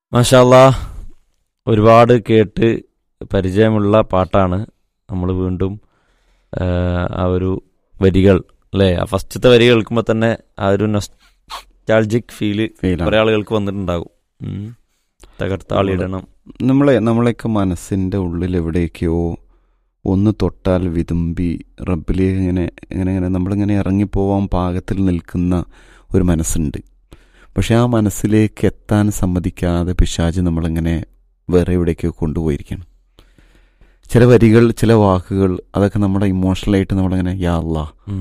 മാഷാല്ലാ ഒരുപാട് കേട്ട് പരിചയമുള്ള പാട്ടാണ് നമ്മൾ വീണ്ടും ആ, ആ ഒരു വരികൾ അല്ലേ ആ ഫസ്റ്റത്തെ വരി കേൾക്കുമ്പോൾ തന്നെ ആ ഒരു നൊസ്റ്റാൾജിക് ഫീല് ഫീലാണ് കുറെ ആളുകൾക്ക് വന്നിട്ടുണ്ടാകും ഉം. തകർത്താളിയിടണം നമ്മളെ നമ്മളെയൊക്കെ മനസ്സിൻ്റെ ഉള്ളിൽ എവിടേക്കോ ഒന്ന് തൊട്ടാൽ വിതുമ്പി റബ്ബിലേക്ക് ഇങ്ങനെ ഇങ്ങനെ ഇങ്ങനെ നമ്മളിങ്ങനെ ഇറങ്ങിപ്പോവാൻ പാകത്തിൽ നിൽക്കുന്ന ഒരു മനസ്സുണ്ട് പക്ഷെ ആ മനസ്സിലേക്ക് എത്താൻ സമ്മതിക്കാതെ പിശാജ് നമ്മളിങ്ങനെ വേറെ എവിടേക്കോ കൊണ്ടുപോയിരിക്കണം ചില വരികൾ ചില വാക്കുകൾ അതൊക്കെ നമ്മുടെ ഇമോഷണലായിട്ട് നമ്മളിങ്ങനെ യാ അല്ലാ